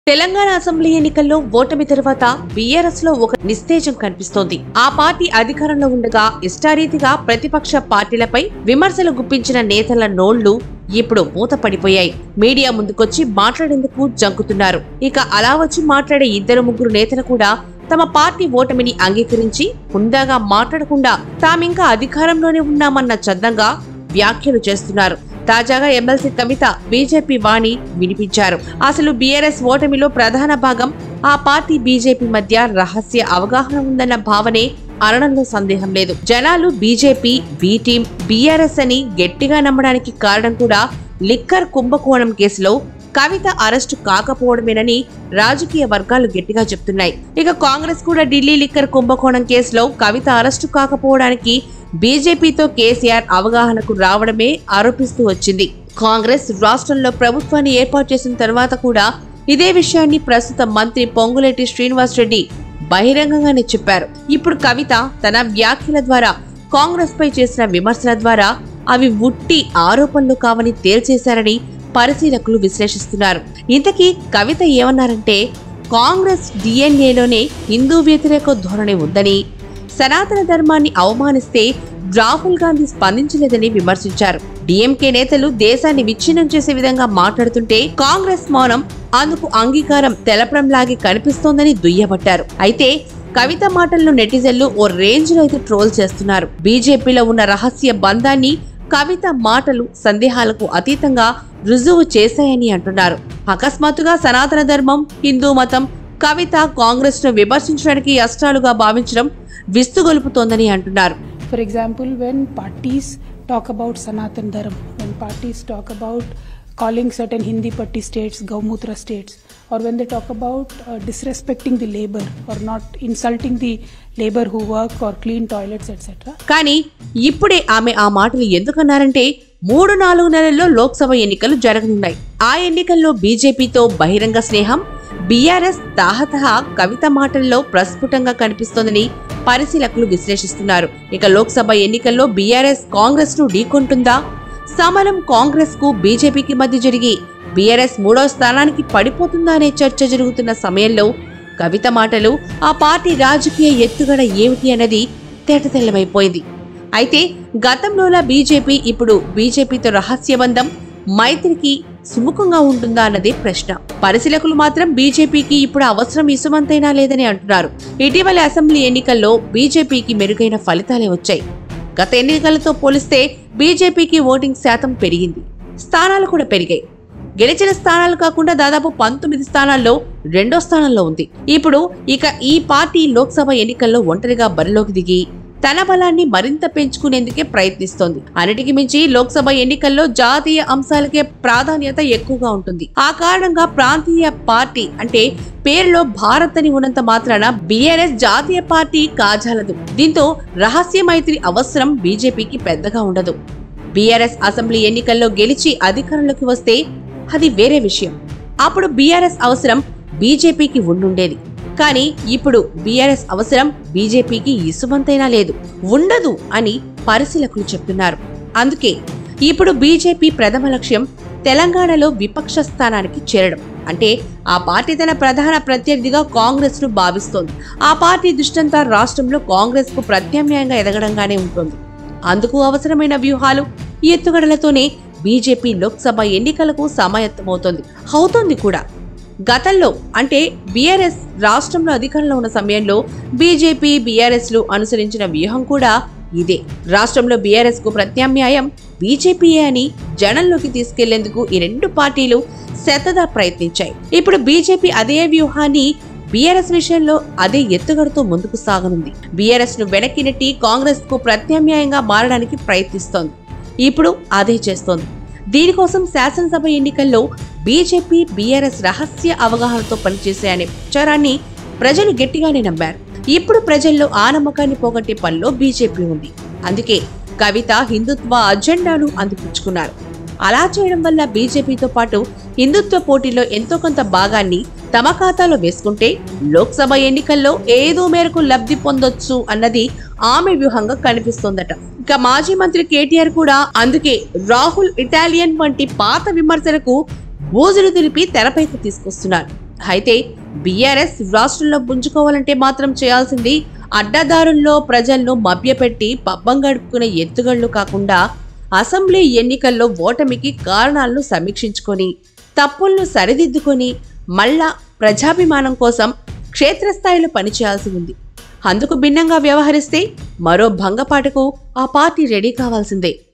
Telangana assembly ఎన్నికల్లో ఓటమి తర్వాత బీఆర్ఎస్ లో ఒక నిస్తేజం కనిపిస్తోంది ఆ పార్టీ అధికారంలో ఉండగా ఇష్టారీతిగా ప్రతిపక్ష పార్టీలపై విమర్శలు గుప్పించిన నేతల నోళ్లు ఇప్పుడు మూత పడిపోయాయి మీడియా ముందుకొచ్చి మాట్లాడేందుకు జంకుతున్నారు ఇక అలా వచ్చి మాట్లాడే ఇద్దరు ముగ్గురు నేతలు కూడా తమ పార్టీ ఓటమిని అంగీకరించి హుందాగా మాట్లాడకుండా తామింకా అధికారంలోనే ఉన్నామన్న చందంగా వ్యాఖ్యలు చేస్తున్నారు తాజాగా ఎమ్మెల్సీ కవిత బీజేపీ వాణి వినిపించారు అసలు బీఆర్ఎస్ ఓటమిలో ప్రధాన భాగం ఆ పార్టీ బీజేపీ మధ్య రహస్య అవగాహన ఉందన్న భావనే అనడంలో సందేహం లేదు జనాలు బీజేపీ బీ టీం బీఆర్ఎస్ అని గట్టిగా నమ్మడానికి కారణం కూడా లిక్కర్ కుంభకోణం కేసులో కవిత అరెస్టు కాకపోవడమేనని రాజకీయ వర్గాలు గట్టిగా చెప్తున్నాయి ఇక కాంగ్రెస్ కూడా ఢిల్లీ లిక్కర్ కుంభకోణం కేసులో కవిత అరెస్టు కాకపోవడానికి బీజేపీతో కేసీఆర్ అవగాహనకు రావడమే ఆరోపిస్తూ వచ్చింది కాంగ్రెస్ రాష్ట్రంలో ప్రభుత్వాన్ని ఏర్పాటు చేసిన తర్వాత కూడా ఇదే విషయాన్ని ప్రస్తుత మంత్రి పొంగులేటి శ్రీనివాస్ రెడ్డి బహిరంగంగానే చెప్పారు ఇప్పుడు కవిత తన వ్యాఖ్యల ద్వారా కాంగ్రెస్ పై చేసిన విమర్శల ద్వారా అవి ఉట్టి ఆరోపణలు కావని తేల్చేశారని పరిశీలకులు విశ్లేషిస్తున్నారు ఇంతకీ కవిత ఏమన్నారంటే కాంగ్రెస్ డిఎన్ఏలోనే హిందూ వ్యతిరేక ధోరణి ఉందని సనాతన ధర్మాన్ని అవమానిస్తే రాహుల్ గాంధీ స్పందించలేదని విమర్శించారు డిఎంకే నేతలు దేశాన్ని విచ్ఛిన్నం చేసే విధంగా మాట్లాడుతుంటే కాంగ్రెస్ మౌనం అందుకు అంగీకారం తెలపడంలాగే కనిపిస్తోందని దుయ్యబట్టారు అయితే కవిత మాటలను నెటిజన్లు ఓ రేంజ్ లో అయితే ట్రోల్ చేస్తున్నారు బీజేపీలో ఉన్న రహస్య బంధాన్ని కవిత మాటలు సందేహాలకు అతీతంగా రుజువు చేశాయని అంటున్నారు అకస్మాత్తుగా సనాతన ధర్మం హిందూ మతం కవిత కాంగ్రెస్ ను విమర్శించడానికి అస్త్రాలుగా భావించడం విస్తుగొలుపుతోందని అంటున్నారు For example, when parties talk about Sanatan Dharma, when parties talk about calling certain Hindi Patti states Gaumutra states, or when they talk about uh, disrespecting the labor or not insulting the labor who work or clean toilets, etc. కానీ ఇప్పుడే ఆమె ఆ మాటలు ఎందుకన్నారంటే మూడు నాలుగు నెలల్లో లోక్సభ ఎన్నికలు జరగనున్నాయి ఆ ఎన్నికల్లో బీజేపీతో బహిరంగ స్నేహం బీఆర్ఎస్ తాహతహ కవిత మాటల్లో ప్రస్ఫుటంగా కనిపిస్తోందని పరిశీలకులు విశ్లేషిస్తున్నారు ఇక లోక్సభ ఎన్నికల్లో బీఆర్ఎస్ కాంగ్రెస్ ను ఢీకొంటుందా సమరం కాంగ్రెస్ కు బీజేపీకి మధ్య జరిగి బీఆర్ఎస్ మూడో స్థానానికి పడిపోతుందా అనే చర్చ జరుగుతున్న సమయంలో కవిత మాటలు ఆ పార్టీ రాజకీయ ఎత్తుగడ ఏమిటి అన్నది తేటతెల్లమైపోయింది అయితే గతంలోలా బీజేపీ ఇప్పుడు బీజేపీతో రహస్యబంధం మైత్రికి సుముఖంగా ఉంటుందా అన్నదే ప్రశ్న పరిశీలకులు మాత్రం బీజేపీకి ఇప్పుడు అవసరం ఇసుమంతైనా లేదని అంటున్నారు ఇటీవలి అసెంబ్లీ ఎన్నికల్లో బీజేపీకి మెరుగైన ఫలితాలే వచ్చాయి గత ఎన్నికలతో పోలిస్తే బీజేపీకి ఓటింగ్ శాతం పెరిగింది స్థానాలు కూడా పెరిగాయి గెలిచిన స్థానాలు కాకుండా దాదాపు పంతొమ్మిది స్థానాల్లో రెండో స్థానంలో ఉంది ఇప్పుడు ఇక ఈ పార్టీ లోక్సభ ఎన్నికల్లో ఒంటరిగా బరిలోకి దిగి తన బలాన్ని మరింత పెంచుకునేందుకే ప్రయత్నిస్తోంది అన్నిటికి మించి లోక్సభ ఎన్నికల్లో జాతీయ అంశాలకే ప్రాధాన్యత ఎక్కువగా ఉంటుంది ఆ కారణంగా ప్రాంతీయ పార్టీ అంటే పేరులో భారత్ అని ఉన్నంత మాత్రాన బీఆర్ఎస్ జాతీయ పార్టీ కాజాలదు దీంతో రహస్య మైత్రి అవసరం బీజేపీకి పెద్దగా ఉండదు బీఆర్ఎస్ అసెంబ్లీ ఎన్నికల్లో గెలిచి అధికారంలోకి వస్తే అది వేరే విషయం అప్పుడు బీఆర్ఎస్ అవసరం బీజేపీకి ఉండుండేది కానీ ఇప్పుడు బీఆర్ఎస్ అవసరం బీజేపీకి ఇసుమంతైనా లేదు ఉండదు అని పరిశీలకులు చెప్తున్నారు అందుకే ఇప్పుడు బీజేపీ ప్రథమ లక్ష్యం తెలంగాణలో విపక్ష స్థానానికి చేరడం అంటే ఆ పార్టీ తన ప్రధాన ప్రత్యర్థిగా కాంగ్రెస్ ను భావిస్తోంది ఆ పార్టీ దృష్టంతా రాష్ట్రంలో కాంగ్రెస్ కు ప్రత్యామ్నాయంగా ఎదగడంగానే ఉంటుంది అందుకు అవసరమైన వ్యూహాలు ఎత్తుగడలతోనే బీజేపీ లోక్సభ ఎన్నికలకు సమాయత్తమవుతోంది అవుతోంది కూడా గతంలో అంటే బీఆర్ఎస్ రాష్ట్రంలో అధికారంలో ఉన్న సమయంలో బీజేపీ బీఆర్ఎస్ లు అనుసరించిన వ్యూహం కూడా ఇదే రాష్ట్రంలో బీఆర్ఎస్ కు ప్రత్యామ్నాయం బీజేపీయే అని జనంలోకి తీసుకెళ్లేందుకు ఈ రెండు పార్టీలు శతదా ప్రయత్నించాయి ఇప్పుడు బీజేపీ అదే వ్యూహాన్ని బీఆర్ఎస్ విషయంలో అదే ఎత్తుగడతో ముందుకు సాగనుంది బీఆర్ఎస్ ను వెనక్కి నెట్టి కాంగ్రెస్ కు ప్రత్యామ్నాయంగా మారడానికి ప్రయత్నిస్తోంది ఇప్పుడు అదే చేస్తోంది దీనికోసం శాసనసభ ఎన్నికల్లో బీజేపీ బీఆర్ఎస్ రహస్య అవగాహనతో పనిచేసే అనే ప్రచారాన్ని ప్రజలు గట్టిగానే నమ్మారు ఇప్పుడు ప్రజల్లో ఆ నమ్మకాన్ని పోగొట్టే పనిలో బీజేపీ ఉంది అందుకే కవిత హిందుత్వ అజెండాను అందిపుచ్చుకున్నారు అలా చేయడం వల్ల బీజేపీతో పాటు హిందుత్వ పోటీలో ఎంతో కొంత భాగాన్ని తమ ఖాతాలో వేసుకుంటే లోక్సభ ఎన్నికల్లో ఏదో మేరకు లబ్ధి పొందొచ్చు అన్నది ఆమె వ్యూహంగా కనిపిస్తోందట ఇక మాజీ మంత్రి కేటీఆర్ కూడా అందుకే రాహుల్ ఇటాలియన్ వంటి పాత విమర్శలకు బూజులు దులిపి తెరపైకి తీసుకొస్తున్నారు అయితే బీఆర్ఎస్ రాష్ట్రంలో పుంజుకోవాలంటే మాత్రం చేయాల్సింది అడ్డదారుల్లో ప్రజలను మభ్యపెట్టి పబ్బం గడుపుకునే ఎత్తుగళ్లు కాకుండా అసెంబ్లీ ఎన్నికల్లో ఓటమికి కారణాలను సమీక్షించుకొని తప్పులను సరిదిద్దుకొని మళ్ళా ప్రజాభిమానం కోసం క్షేత్రస్థాయిలో పనిచేయాల్సి ఉంది అందుకు భిన్నంగా వ్యవహరిస్తే మరో భంగపాటుకు ఆ పార్టీ రెడీ కావాల్సిందే